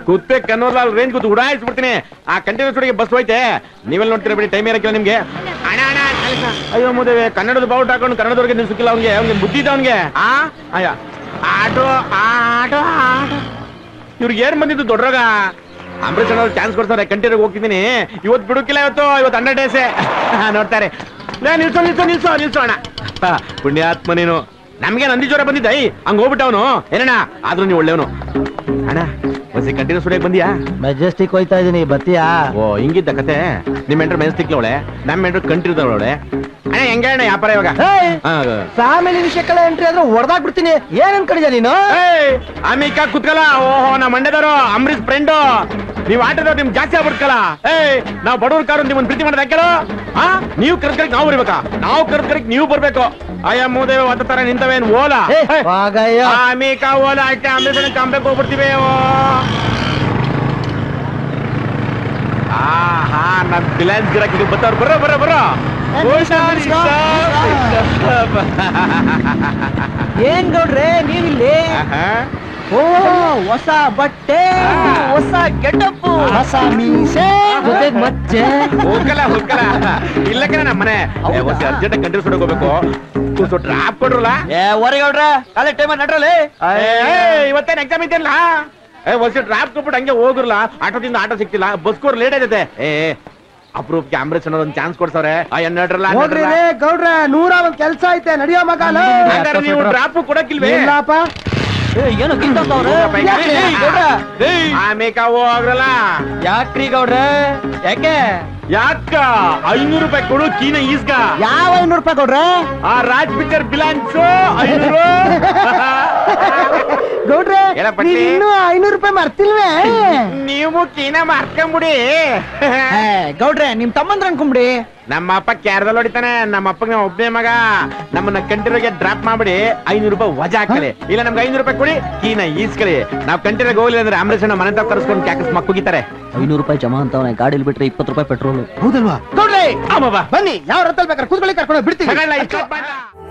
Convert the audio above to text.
ಕುತ್ತೆ ಕನ್ನೋರ್ಲಾಲ್ range ಕೂತು ಉಡಾಯಿಸ್ಬಿಡ್ತೀನಿ ಆ container ಸುಡಿಗೆ bus ಹೋಯ್ತೆ ನೀವೆಲ್ಲ ನೋಡ್ತೀರಾ ಬಿಡಿ ಟೈಮ್ ಇರಕ್ಕಿಲ್ಲ ನಿಮ್ಗೆ ಅಣ್ಣ ಅಣ್ಣ ಕೆಲಸ ಅಯ್ಯೋ ಮುದೇವೆ ಕನ್ನಡದ ಬಾವುಟ ಹಾಕೊಂಡು ಕನ್ನಡದವ್ರಿಗೆ ನೀವು ಸಿಕ್ಕಿಲ್ಲ ಅವ್ನಿಗೆ ಅವ್ನಿಗೆ ಬುದ್ಧಿ ಇದೆ ಅವ್ನಿಗೆ ಆ ಅಯ್ಯ ಆಟೋ ಆಟೋ ಆಟೋ ಇವ್ರಿಗೆ ಏನ್ ಬಂದಿದ್ದು ದೊಡ್ಡರಾಗ ಅಂಬರೀಷ್ ಅಣ್ಣ ಚಾನ್ಸ್ ಕೊಡ್ತಾರೆ ಕಂಟಿನ್ಯೂ ಹೋಗ್ತಿದ್ದೀನಿ ಇವತ್ತು ಬಿಡುಕಿಲ್ಲ ಇವತ್ತು ಇವತ್ತು ಹಂಡ್ರೆಡ್ ಡೇಸೆ ನೋಡ್ತಾರೆ ಲೇ, ನಿಲ್ಸೋ ನಿಲ್ಸೋ ನಿಲ್ಸೋ ನಿಲ್ಸೋ ಅಣ್ಣ ಹ, ಪುಣ್ಯಾತ್ಮ ನೀನು ನಮ್ಗೆ ನಂದಿ ಜ್ವರ ಬಂದಿದ್ದ ಐ ಹಂಗ ಹೋಗ್ಬಿಟ್ಟವನು ಏನಣ್ಣ ಆದ್ರೂ ನೀವು ಒಳ್ಳೆಯವನು ಅಣ್ಣ ಬಸ್ಸಿ ಕಂಟಿನ್ಯೂ ಸುಡಿಯಕ್ ಬಂದಿಯಾ ಮೆಜೆಸ್ಟಿಕ್ ಹೋಯ್ತಾ ಇದೀನಿ ಬತ್ತೀಯಾ ಓ ಹಿಂಗಿದ್ದ ಕತೆ ನಿಮ್ಮ ಎಂಟ್ರ ಮೆನ್ಸ್ತಿಕ್ಲವಳೆ ನಮ್ಮ ಎಂಟ್ರ ಕಂಟಿರ್ದವಳೆ ಅಣ್ಣ ಹೆಂಗೆ ಅಣ್ಣ ವ್ಯಾಪಾರ ಇವಾಗ ಏಯ್! ಹಾ, ಫ್ಯಾಮಿಲಿ ವಿಷಯಕ್ಕೆಲ್ಲ ಎಂಟ್ರಿ ಆದ್ರೆ ಹೊಡೆದಾಕ್ ಬಿಡ್ತೀನಿ ಏನ್ ಅನ್ಕೊಂಡಿದ್ಯಾ ನೀನು ಏಯ್ ಅಮಿಕಾ ಕುತ್ಕಲ ಓಹೋ ನಮ್ಮ ಮಂಡ್ಯದವರು ಅಂಬರೀಶ್ ಫ್ರೆಂಡು ನೀವ್ ಆಟದವ್ರು ನಿಮ್ ಜಾಸ್ತಿ ಆಗ್ಬಿಡ್ಕಲ್ಲ ಏಯ್ ನಾವ್ ಬಡವ್ರ ಕಾರು ನಿಮ್ಮನ್ನ ಪ್ರೀತಿ ಮಾಡೋದ್ ಯಾಕೆಲ್ಲ ಹಾ ನೀವು ಕರ್ದ್ ನಾವು ಬರ್ಬೇಕಾ ನಾವು ಕರ್ದ್ ಕರೆಕ್ ನೀವು ಬರ್ಬೇಕು ಅಯ್ಯ ಮೂದೇವ ಒತ್ತ ತರ ನಿಂತವೇನ್ ಓಲ ಏ, ಹೋಗಯ್ಯ. ಅಮಿಕಾ ಓಲ ಅಷ್ಟೇ ಅಂಬರೀಷ್ ಕಂಬಕ್ಕೆ ಹೋಗ್ಬಿಡ್ತೀವಿ ಓ ಆ ಹಾ ನಮ್ ಬಿಲಾನ್ಸ್ ಗಿರಾಕಿ ಬತ್ತವ್ರು ಬರೋ ಬರೋ ಬರೋ ಹುಷಾರ್, ಹುಷಾರ್. ಏನ್ ಗೌಡ್ರೆ ನೀವಿಲ್ಲಿ ಆಹಾ. ಓ ಹೊಸ ಬಟ್ಟೆ ಹೊಸ ಗೆಟಪ್ ಹೊಸ ಮೀಸೆ ಜೊತೆಗ್ ಮಚ್ಚೆ ಹೋಗಲ್ಲ ಹೋಗಲ್ಲ ಇಲ್ಲ ಕಣ ನಮ್ಮ ಮನೆ ಅರ್ಜೆಂಟ್ ಕಂಟ್ರಿ ಸುಡಕ್ ಹೋಗ್ಬೇಕು ಕೂಸು ಡ್ರಾಪ್ ಕೊಡ್ರಲ್ಲ ಏ ಹೊರಗೌಡ್ರೆ ಕಾಲೇಜ್ ಟೈಮ್ ನಡ್ರಲ್ಲಿ ಇವತ್ತೇನ್ ಎಕ್ಸಾಮ್ ಇದೆಯಲ್ಲ ಏ ವರ್ಷ ಡ್ರಾಪ್ ಕೊಟ್ಬಿಟ್ಟು ಹಂಗೆ ಹೋಗಿರ್ಲ ಆಟೋದಿಂದ ಆಟೋ ಸಿಕ್ತಿಲ್ಲ ಬಸ್ ಕೋರ್ ಲೇಟ್ ಆಗೈತೆ ಏ ಅಪ್ರೂಪ್ಗೆ ಅಂಬರೀಷ್ ಅನ್ನೋದು ಒಂದು ಚಾನ್ಸ್ ಕೊಡ್ಸವ್ರೆ ಆ ಎನ್ನಡ್ರಲ್ಲ ಹೋಗ್ರಿ ರೇ ಗೌಡ್ರೆ ನೂರ ಒಂದ್ ಕೆಲ್ಸ ಐತೆ ನಡಿಯೋ ಮಗಾಲ ಹಂಗಾರೆ ನೀವು ಡ್ರಾಪ್ ಕೊಡಕ್ಕಿಲ್ವೇ ಇಲ್ಲಪ್ಪ ಏನು ಕಿಂತವ್ರೆ ಆಮೇಕ ಹೋಗ್ರಲ್ಲ ಯಾಕ್ರಿ ಗೌಡ್ರೆ ಯಾಕೆ ಯಾಕ ಐನೂರು ರೂಪಾಯಿ ಕೊಡು ಕೀನ ಈಸ್ಗ ಯಾವ ಐನೂರು ರೂಪಾಯಿ ಗೌಡ್ರೆ ಆ ರಾಜ್ ಪಿಕ್ಚರ್ ಬಿಲಾನ್ಸ್ ಐನೂರು ಗೌಡ್ರೆ ಹೇಳ ಪಟ್ಟಿ. ನೀವ್ ಇನ್ನೂ ಐನೂರು ರೂಪಾಯಿ ಮರ್ತಿಲ್ವೇ ನೀವು ಕೀನ ಮಾರ್ಕೊಂಬಿಡಿ ಏ, ಗೌಡ್ರೆ ನಿಮ್ ತಮ್ಮಂದ್ರ ಅನ್ಕೊಂಬಿಡಿ ನಮ್ಮ ಅಪ್ಪ ಕ್ಯಾರದಲ್ಲಿ ಹೊಡಿತಾನೆ ನಮ್ಮ ಅಪ್ಪಗೆ ನಾವು ಒಬ್ಬನೇ ಮಗ ನಮ್ಮನ್ನ ಕಂಟಿರೋಗೆ ಡ್ರಾಪ್ ಮಾಡ್ಬಿಡಿ ಐನೂರು ರೂಪಾಯಿ ವಜಾ ಹಾಕಲಿ ಇಲ್ಲ ನಮ್ಗೆ ಐನೂರು ರೂಪಾಯಿ ಕೊಡಿ ಕೀನ ಈಸ್ಕಲಿ ನಾವು ಕಂಟಿರೋಗೆ ಹೋಗ್ಲಿ ಅಂದ್ರೆ ಅಂಬರೀಷ್ ಅಣ್ಣ ಮನೆ ತಗ ಕರ್ಸ್ಕೊಂಡು ಕ್ಯಾಕಸ್ ಮಕ್ಕುಗಿತಾರೆ ಐನೂರು ರೂಪಾಯಿ ಜಮಾ ಅಂತವನೆ ಗಾಡಿಲಿ ಬಿಟ್ರೆ ಇಪ್ಪತ್ತು ರೂಪಾಯಿ ಪೆಟ್ರೋಲ್ ಹೌದಲ್ವಾ ಗೌಡ್ರೆ ಅಮ್ಮವ್ವ. ಬನ್ನಿ ಯಾವ ರತ್ತಲ್ ಬೇಕಾದ್ರೆ ಕೂತ್ಕೊಳ್ಳಿ ಕರ್ಕೊಂಡು ಬಿಡ್ತೀವಿ ತಗೊಳ್ಳ, ಇಷ್ಟೊತ್ತು ಬೇಡ.